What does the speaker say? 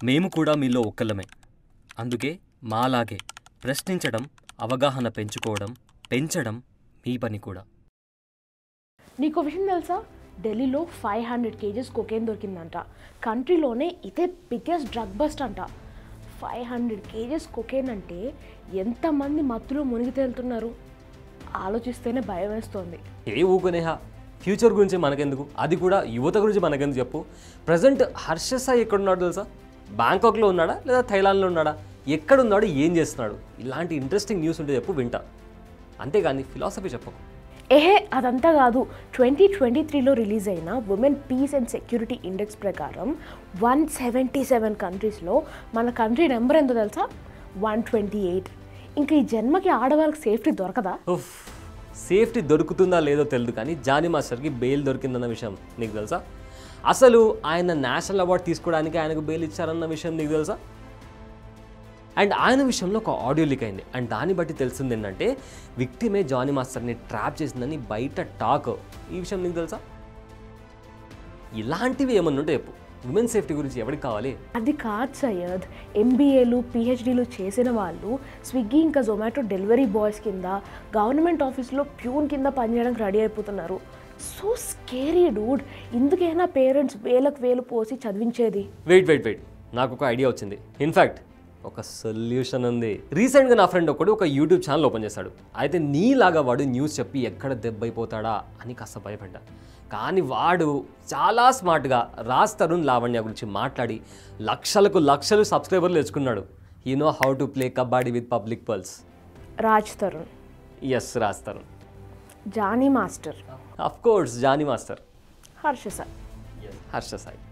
మేము కూడా మీలో ఒక్కళ్ళమే అందుకే మాలాగే ప్రశ్నించడం అవగాహన పెంచుకోవడం పెంచడం మీ పని కూడా నీకు విషయం తెలుసా ఢిల్లీలో ఫైవ్ హండ్రెడ్ కేజెస్ కొకేన్ దొరికిందంట కంట్రీలోనే ఇదే బిగ్గెస్ట్ డ్రగ్ బస్ట్ అంట ఫైవ్ హండ్రెడ్ కేజెస్ కొకేన్ అంటే ఎంతమంది మత్తులో మునిగి తేలుతున్నారు ఆలోచిస్తేనే భయం వేస్తోంది ఏ ఊకునేహా ఫ్యూచర్ గురించి మనకెందుకు అది కూడా యువత గురించి మనకెందుకు చెప్పు ప్రజెంట్ హర్ష సాయి ఎక్కడున్నాడు తెలుసా బ్యాంకాక్లో ఉన్నాడా లేదా థైలాండ్లో ఉన్నాడా ఎక్కడున్నాడు ఏం చేస్తున్నాడు ఇలాంటి ఇంట్రెస్టింగ్ న్యూస్ ఉంటే చెప్పు వింటా అంతేగాని ఫిలాసఫీ చెప్పకు ఏహే అదంతా కాదు ట్వంటీ ట్వంటీ త్రీలో రిలీజ్ అయిన women peace and security index ప్రకారం వన్ సెవెంటీ సెవెన్ కంట్రీస్లో మన కంట్రీ నెంబర్ ఎంతో తెలుసా వన్ ట్వంటీ ఎయిట్ ఇంకా ఈ జన్మకి ఆడవాళ్ళకి సేఫ్టీ దొరకదా ఉఫ్ సేఫ్టీ దొరుకుతుందా లేదో తెలియదు కానీ జానీ మాస్టర్కి బెయిల్ దొరికిందన్న విషయం నీకు తెలుసా అసలు ఆయన నేషనల్ అవార్డు తీసుకోవడానికి ఆయనకు బెయిల్ ఇచ్చారన్న విషయం నీకు తెలుసా అండ్ ఆయన విషయంలో ఒక ఆడియో లీక్ అయింది అండ్ దాన్ని బట్టి తెలిసింది ఏంటంటే విక్టిమే జానీ మాస్టర్ని ట్రాప్ చేసిందని బయట టాక్ ఈ విషయం నీకు తెలుసా ఇలాంటివి ఏమన్నా ఉంటే చెప్పు ఉమెన్ సేఫ్టీ గురించి ఎవరికి కావాలి అది కాదు సయ్యద్ ఎంబీఏలు పిహెచ్డీలు చేసిన వాళ్ళు స్విగ్గీ ఇంకా జొమాటో డెలివరీ బాయ్స్ కింద గవర్నమెంట్ ఆఫీస్లో ప్యూన్ కింద పనిచేయడానికి రెడీ అయిపోతున్నారు సో స్కేరీ డూడ్ ఇందుకైనా పేరెంట్స్ వేలకు వేలు పోసి చదివించేది వెయిట్ వెయిట్ వెయిట్ నాకు ఒక ఐడియా వచ్చింది ఇన్ఫ్యాక్ట్ ఒక సొల్యూషన్ ఉంది రీసెంట్గా నా ఫ్రెండ్ ఒకడు ఒక యూట్యూబ్ ఛానల్ ఓపెన్ చేశాడు అయితే నీలాగా వాడు న్యూస్ చెప్పి ఎక్కడ దెబ్బైపోతాడా అని కాస్త భయపడ్డా కానీ వాడు చాలా స్మార్ట్గా రాజ్ తరుణ్ లావణ్య గురించి మాట్లాడి లక్షలకు లక్షలు సబ్స్క్రైబర్లు తెచ్చుకున్నాడు you know how to play kabaddi with public pearls Raj Tarun yes Raj Tarun Jani master of course Jani master Harsha sir Harsha Sai